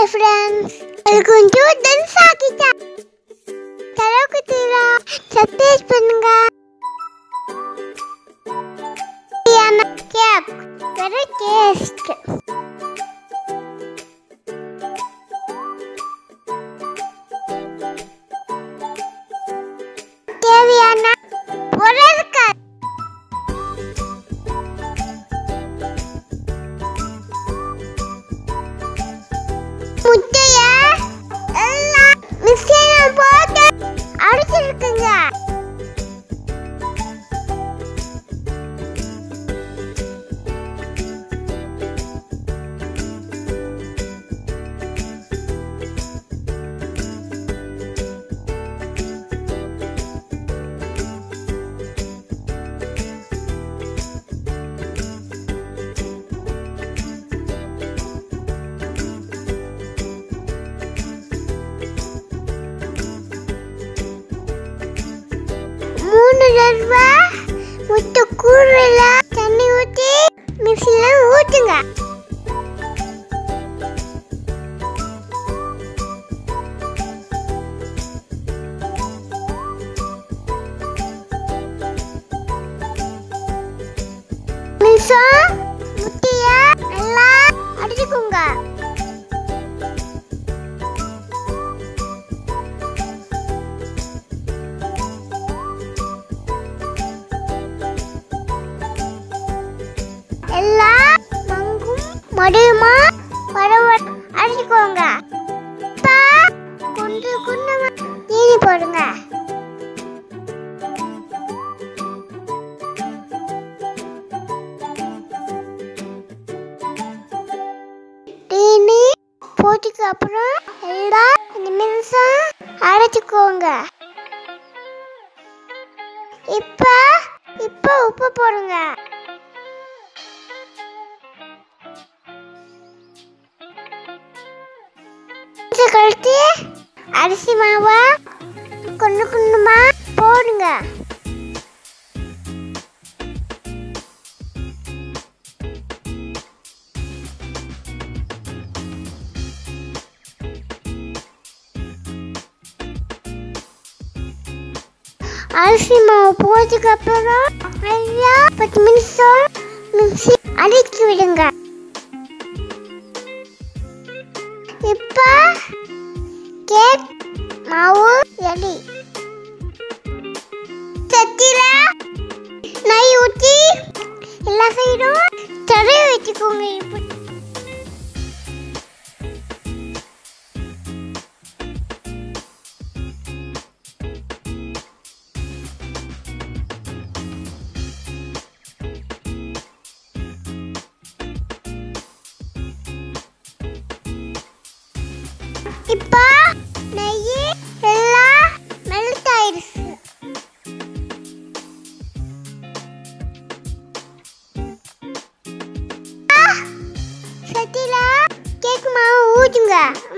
hi friends welcome to டென்சா கிட்டா தரவுக்கு தீரா சப்ஸ்கிரைப் பண்ணுங்க கேக் வெரி டேஸ்ட் தேவையான பொருட்கள் முட்டைய எல்லாம் மிக்சியில போட்டு அடிச்சிருக்குங்க மூணு தடவை முட்டை கூறுல தண்ணி ஊற்றி மிக்சியில் ஊற்றுங்க நிமிஷம் முட்டைய நல்லா அடிச்சுக்கோங்க எல்லா மங்கும் மடியுமா வரவ அடிச்சுக்கோங்க இப்ப குண்டு குண்டு தீனி போடுங்க தீனி போட்டுக்கு அப்புறம் எல்லாம் நிமிஷம் அடைச்சுக்கோங்க இப்ப இப்ப உப்பு போடுங்க கொஞ்சம் கழித்து அரிசி மாவை கொண்டு கொண்டுமா போடுங்க அரிசி மாவு போட்டதுக்கு அப்புறம் நல்லா பத்து நிமிஷம் மிக்சி அடிச்சு விடுங்க இப்ப கேக் மாவு ரெடி சட்டில நெய் ஊற்றி எல்லா சைடும் தடவி வச்சுக்கோங்க இப்படி இப்ப நெய் எல்லாம் மெல்ட் ஆயிடுச்சு சட்டில கேக் மாவு ஊற்றுங்க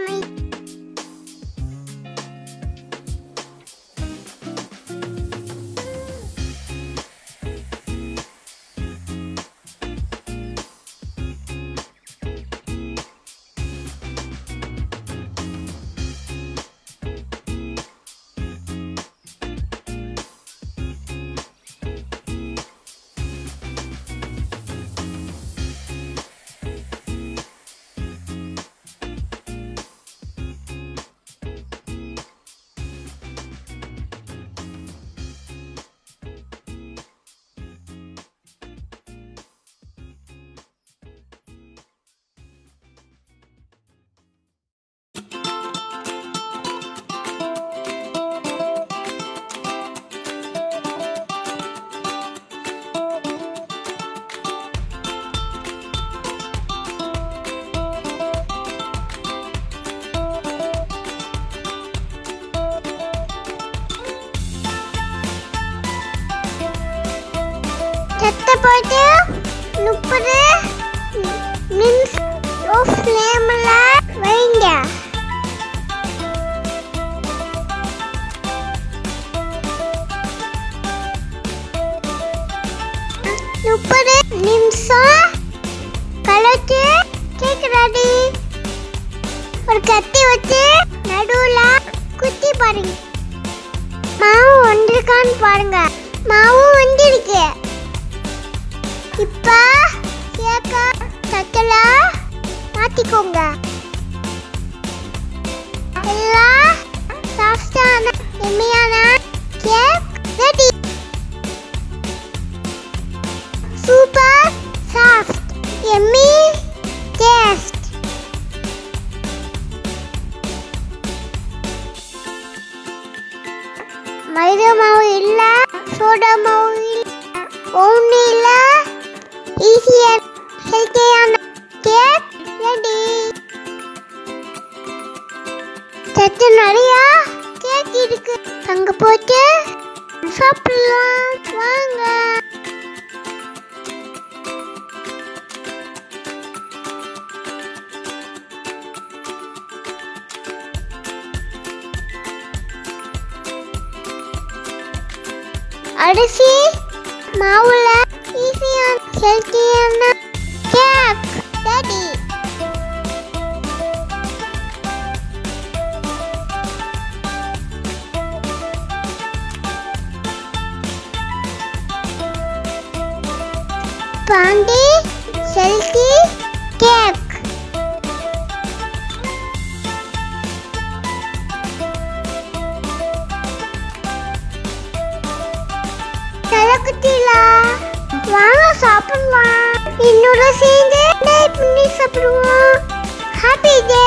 சட்டை போட்டு முப்பது மின்ஸ் லோ ஃப்ளேமில் வைங்க முப்பது நிமிஷம் கழிச்சு கேக் ரெடி ஒரு கத்தி வச்சு நடுவுல குத்தி பாருங்க மாவு வந்திருக்கான்னு பாருங்க மாவு வந்திருக்கு இப்ப கேக்க தட்டுல மாத்திக்கோங்க எல்லாம் சாஃப்டான எம்மியான cake ready super soft yummy taste மைதா மாவு இல்ல சோடா மாவு இல்ல ஒண்ணு இல்ல ஈஸியான ஹெல்த்தியான கேக் ரெடி சத்து நிறைய கேக் இருக்கு அங்க போட்டு சாப்பிடலாம் வாங்க அரிசி மாவுல ஈஸியான ஹெல்த்தியான கேக் ரெடி பாண்டி ஹெல்த்தி கேக் தலைக்குட்டிலா வாங்க சாப்பிடலாம் என்னோட சேர்ந்து டேட் பண்ணி சாப்பிடுவோம் ஹாப்பி டே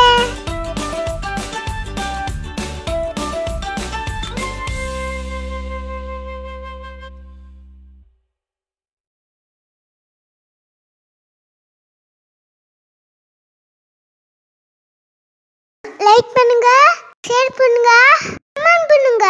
லைக் பண்ணுங்க ஷேர் பண்ணுங்க கமெண்ட் பண்ணுங்க